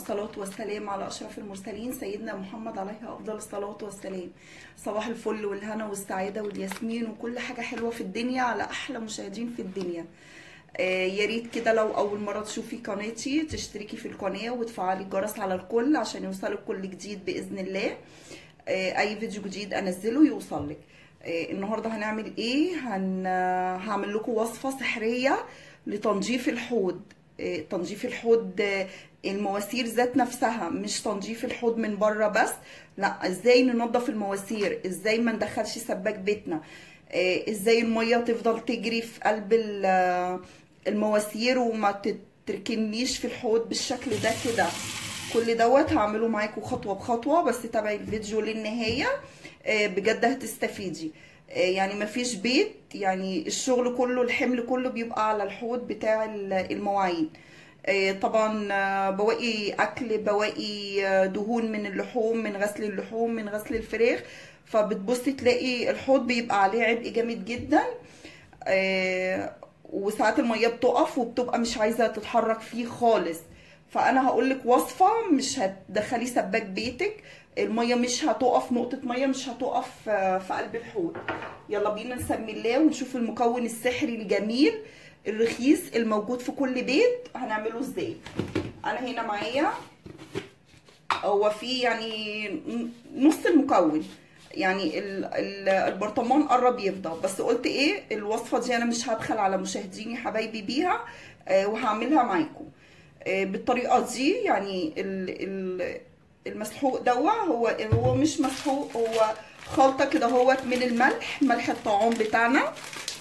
والصلاة والسلام على أشرف المرسلين سيدنا محمد عليه أفضل الصلاة والسلام صباح الفل والهنا والسعادة والياسمين وكل حاجة حلوة في الدنيا على أحلى مشاهدين في الدنيا آه، يا ريت كده لو أول مرة تشوفي قناتي تشتركي في القناة وتفعلي الجرس على الكل عشان يوصلك كل جديد بإذن الله آه، أي فيديو جديد أنزله يوصلك آه، النهاردة هنعمل إيه هن... هعمل لكم وصفة سحرية لتنظيف الحوض آه، تنظيف الحوض آه، المواسير ذات نفسها مش تنظيف الحوض من بره بس لا ازاي ننظف المواسير ازاي ما ندخلش سباك بيتنا آه، ازاي الميه تفضل تجري في قلب ال- آه، المواسير وما تتركنيش في الحوض بالشكل ده كده كل دوت هعمله معاكم خطوه بخطوه بس تابعي الفيديو للنهايه آه، بجد هتستفيدي آه، يعني مفيش بيت يعني الشغل كله الحمل كله بيبقى على الحوض بتاع ال- المواعين آه، طبعا آه، بواقي اكل بواقي آه، دهون من اللحوم من غسل اللحوم من غسل الفراخ فبتبصي تلاقي الحوض بيبقى عليه عبء جامد جدا آه، وساعات الميه بتقف وبتبقى مش عايزه تتحرك فيه خالص فانا هقول لك وصفه مش هتدخلي سباك بيتك الميه مش هتقف نقطه ميه مش هتقف آه، في قلب الحوض يلا بينا نسمي الله ونشوف المكون السحري الجميل الرخيص الموجود في كل بيت هنعمله ازاي انا هنا معايا هو في يعني نص المكون يعني ال- ال- البرطمان قرب يفضى بس قلت ايه الوصفه دي انا مش هبخل على مشاهديني حبايبي بيها آه، وهعملها معاكم آه، بالطريقه دي يعني ال- ال- المسحوق دوا هو هو مش مسحوق هو خلطه كده هوت من الملح ملح الطعام بتاعنا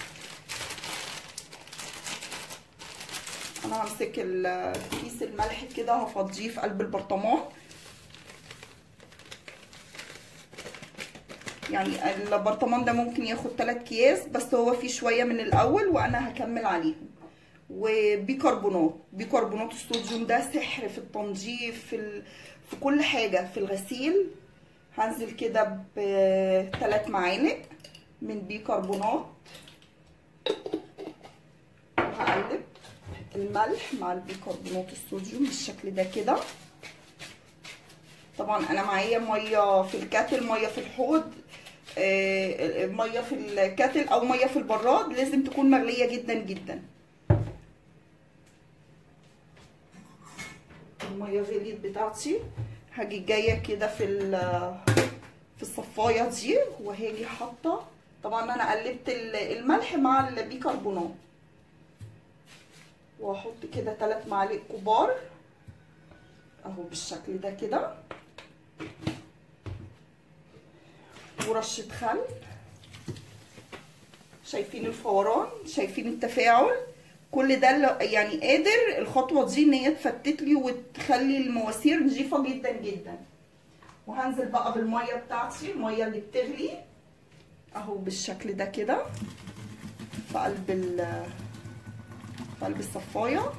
انا همسك ال- كيس الملح كده هفضيه في قلب البرطمان يعني البرطمان ده ممكن ياخد 3 اكياس بس هو فيه شويه من الاول وانا هكمل عليهم وبيكربونات بيكربونات الصوديوم ده سحر في التنظيف في ال... في كل حاجه في الغسيل هنزل كده بثلاث معالق من بيكربونات وهقلب الملح مع البيكربونات الصوديوم بالشكل ده كده طبعا انا معايا ميه في الكاتل ميه في الحوض آه، ميه في الكاتل او ميه في البراد لازم تكون مغليه جدا جدا الميه غليت بتاعتي هاجي جايه كده في في الصفايه دي وهاجي حاطه طبعا انا قلبت الملح مع البيكربونات واحط كده 3 معالق كبار اهو بالشكل ده كده ورشه خل شايفين الفوران شايفين التفاعل كل ده يعني قادر الخطوه دي ان هي تفتت لي وتخلي المواسير نظيفه جدا جدا وهنزل بقى بالميه بتاعتي الميه اللي بتغلي اهو بالشكل ده كده في قلب في قلب الصفايه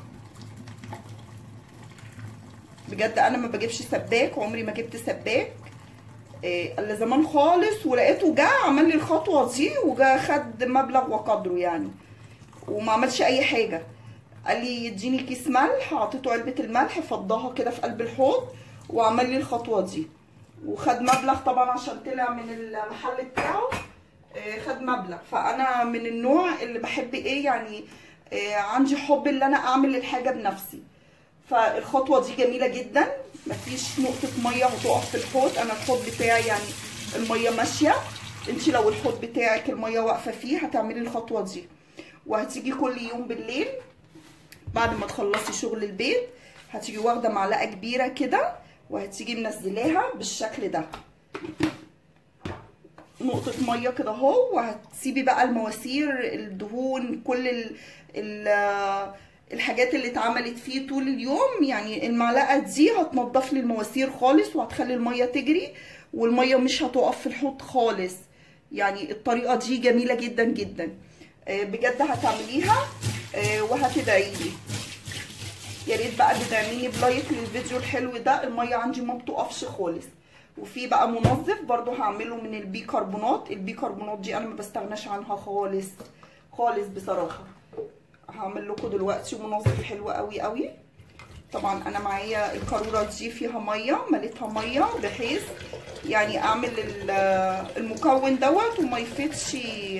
بجد انا ما بجيبش سباك عمري ما جبت سباك إيه الا زمان خالص ولقيته جه عمل لي الخطوه دي وجا خد مبلغ وقدره يعني وما عملش اي حاجه قال لي يديني كيس ملح اعطيته علبه الملح فضاها كده في قلب الحوض وعمل لي الخطوه دي وخد مبلغ طبعا عشان طلع من المحل بتاعه إيه خد مبلغ فانا من النوع اللي بحب ايه يعني إيه عندي حب ان انا اعمل الحاجه بنفسي فالخطوه دي جميله جدا مفيش نقطه ميه هتقف في الحوض انا الحوض بتاعي يعني الميه ماشيه انت لو الحوض بتاعك الميه واقفه فيه هتعملي الخطوه دي وهتيجي كل يوم بالليل بعد ما تخلصي شغل البيت هتيجي واخده معلقه كبيره كده وهتيجي منزلاها بالشكل ده نقطة مية كده اهو وهتسيبي بقى المواسير الدهون كل ال ال الحاجات اللي اتعملت فيه طول اليوم يعني المعلقه دي هتنضف لي المواسير خالص وهتخلي الميه تجري والميه مش هتقف في الحوض خالص يعني الطريقه دي جميله جدا جدا بجد هتعمليها وهتدعي لي يا ريت بقى تدعميني بلايك للفيديو الحلو ده الميه عندي ما بتقفش خالص وفي بقى منظف برضو هعمله من البيكربونات البيكربونات دي انا ما بستغناش عنها خالص خالص بصراحه هعمل لكم دلوقتي منظف حلو قوي قوي طبعا انا معايا القاروره دي فيها ميه مليتها ميه بحيث يعني اعمل ال- المكون دوت وما يفيدش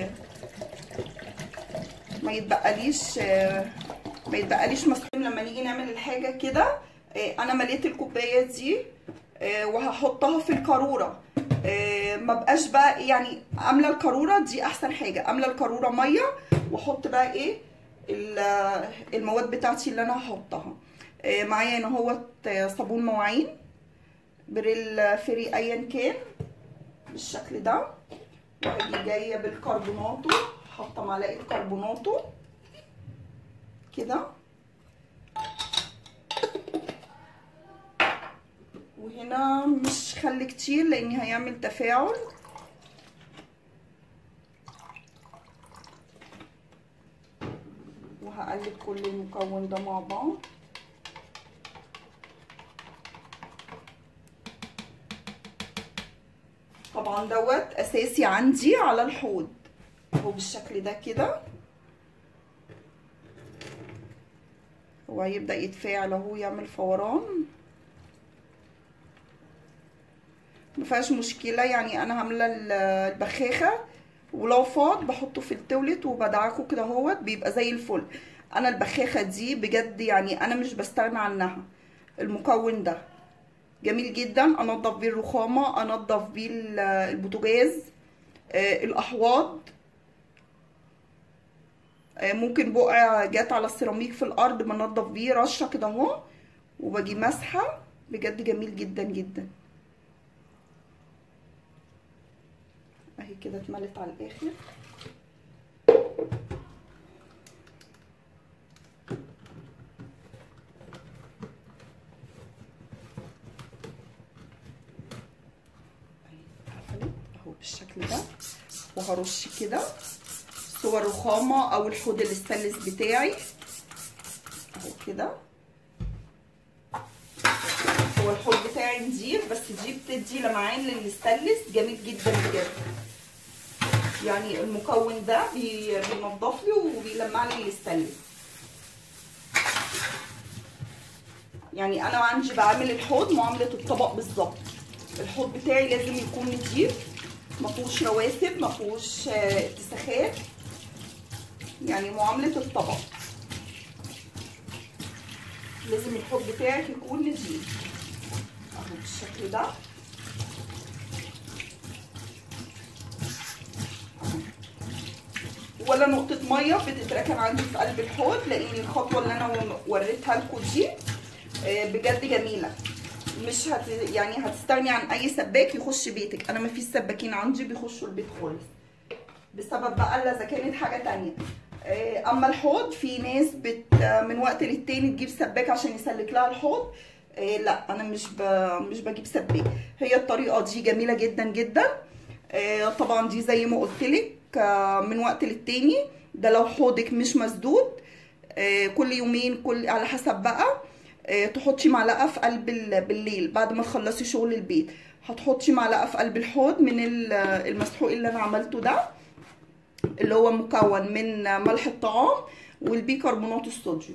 ما يتبقاليش ما يتبقاليش مسحوق لما نيجي نعمل الحاجه كده آه، انا مليت الكوبايه دي آه، وهحطها في القاروره آه، ما بقاش بقى يعني املى القاروره دي احسن حاجه املى القاروره ميه واحط بقى ايه ال- المواد بتاعتي اللي انا هحطها آه، معايا هنا اهوت آه، صابون مواعين بريل فري ايا كان بالشكل ده واجي جايه بالكربوناتو حاطه معلقه كربوناتو كده وهنا مش خلي كتير لان هيعمل تفاعل وهقلب كل المكون ده مع بعض طبعا دوت اساسي عندي على الحوض اهو بالشكل ده كده هو هيبدأ يتفاعل اهو يعمل فوران مفيهاش مشكلة يعني انا عاملة البخاخة ولو فاض بحطه في التولت وبدعكه كده اهوت بيبقى زي الفل انا البخاخة دي بجد يعني انا مش بستغنى عنها المكون ده جميل جدا انضف بيه الرخامة انضف بيه البوتاجاز آه، الاحواض آه، ممكن بقع جات على السيراميك في الارض بنضف بيه رشه كده اهو وباجي مسحه بجد جميل جدا جدا اهي كده اتملت على الاخر اتقفلت اهو بالشكل ده وهرش كده صور رخامة او الحوض الاستانلس بتاعي اهو كده هو الحوض بتاعي نضيف بس دي بتدي لمعان للاستانلس جميل جدا بجد يعني المكون ده بي- بينضف لي وبيلمع لي الاستانلس يعني انا عندي بعمل الحوض معاملة الطبق بالظبط الحوض بتاعي لازم يكون نضيف مفهوش رواسب مفهوش آه، اتساخات يعني معاملة الطبق لازم الحوض بتاعك يكون نضيف اهو بالشكل ده ولا نقطة مية بتتركن عندي في قلب الحوض لان الخطوة اللي انا وريتها لكم دي آه، بجد جميلة مش هت يعني هتستغني عن اي سباك يخش بيتك انا مفيش سباكين عندي بيخشوا البيت خالص بسبب بقى الا اذا كانت حاجه تانية آه، اما الحوض في ناس بت من وقت للتاني تجيب سباك عشان يسلك لها الحوض آه، لا انا مش ب... مش بجيب سباك هي الطريقه دي جميله جدا جدا آه، طبعا دي زي ما قلت لك من وقت للتاني ده لو حوضك مش مسدود آه، كل يومين كل على حسب بقى آه، تحطي معلقه في قلب ال- بالليل بعد ما تخلصي شغل البيت هتحطي معلقه في قلب الحوض من ال- المسحوق اللي انا عملته ده اللي هو مكون من ملح الطعام والبيكربونات الصوديوم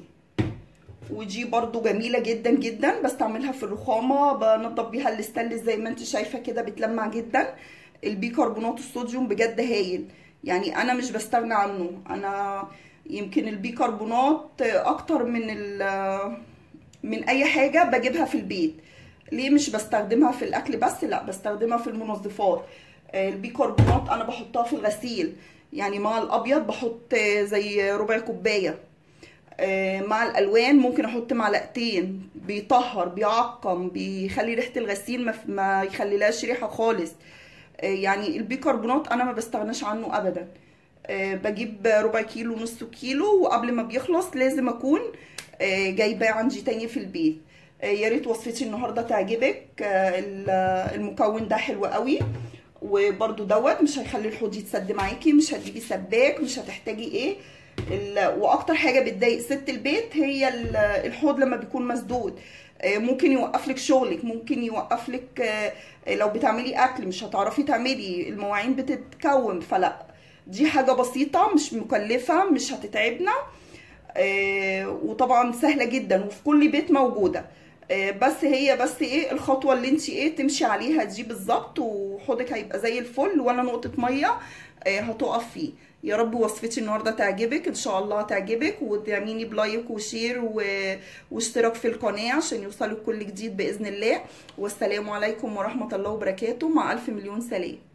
ودي برضو جميلة جدا جدا بستعملها في الرخامة بنضف بيها الاستانلس زي ما انت شايفة كده بتلمع جدا البيكربونات الصوديوم بجد هايل يعني انا مش بستغنى عنه انا يمكن البيكربونات اكتر من ال- من اي حاجة بجيبها في البيت ليه مش بستخدمها في الاكل بس لا بستخدمها في المنظفات آه، البيكربونات انا بحطها في الغسيل يعني مع الابيض بحط آه، زي ربع كوبايه آه، مع الالوان ممكن احط معلقتين بيطهر بيعقم بيخلي ريحه الغسيل ما, ما يخليلهاش ريحه خالص آه، يعني البيكربونات انا ما بستغناش عنه ابدا آه، بجيب ربع كيلو نص كيلو وقبل ما بيخلص لازم اكون آه، جايباه عندي تاني في البيت آه، يا ريت وصفتي النهارده تعجبك آه، ال- المكون ده حلو قوي وبرده دوت مش هيخلي الحوض يتسد معاكي مش هتجيبي سباك مش هتحتاجي ايه ال- واكتر حاجه بتضايق ست البيت هي ال- الحوض لما بيكون مسدود آه، ممكن يوقف لك شغلك ممكن يوقف لك آه، لو بتعملي اكل مش هتعرفي تعملي المواعين بتتكون فلا دي حاجه بسيطه مش مكلفه مش هتتعبنا آه، وطبعا سهله جدا وفي كل بيت موجوده آه، بس هي بس ايه الخطوه اللي انت ايه تمشي عليها دي بالظبط وحوضك هيبقى زي الفل ولا نقطه ميه آه، هتقف فيه يا رب وصفتي النهارده تعجبك ان شاء الله تعجبك وتعملي بلايك وشير و... واشتراك في القناه عشان يوصلك كل جديد باذن الله والسلام عليكم ورحمه الله وبركاته مع الف مليون سلام